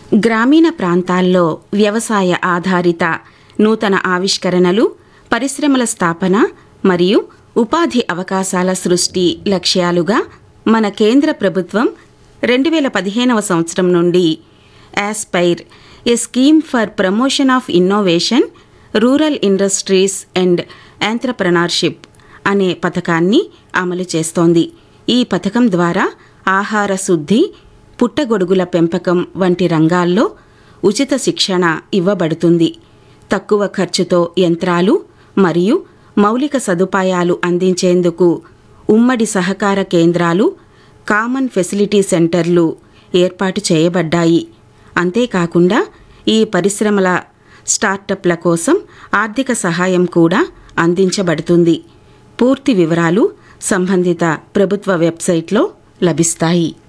గ్రామీణ ప్రాంతాల్లో వ్యవసాయ ఆధారిత నూతన ఆవిష్కరణలు పరిశ్రమల స్థాపన మరియు ఉపాధి అవకాశాల సృష్టి లక్ష్యాలుగా మన కేంద్ర ప్రభుత్వం రెండు వేల పదిహేనవ సంవత్సరం నుండి aspire a scheme for promotion of innovation rural industries and entrepreneurship అనే పథకాన్ని అమలు చేస్తోంది ఈ పథకం ద్వారా ఆహార శుద్ధి పుట్టగొడుగుల పెంపకం వంటి రంగాల్లో ఉచిత శిక్షణ ఇవ్వబడుతుంది తక్కువ ఖర్చుతో యంత్రాలు మరియు మౌలిక సదుపాయాలు అందించేందుకు ఉమ్మడి సహకార కేంద్రాలు కామన్ ఫెసిలిటీ సెంటర్లు ఏర్పాటు చేయబడ్డాయి అంతేకాకుండా ఈ పరిశ్రమల స్టార్టప్ల కోసం ఆర్థిక సహాయం కూడా అందించబడుతుంది పూర్తి వివరాలు సంబంధిత ప్రభుత్వ వెబ్సైట్లో లభిస్తాయి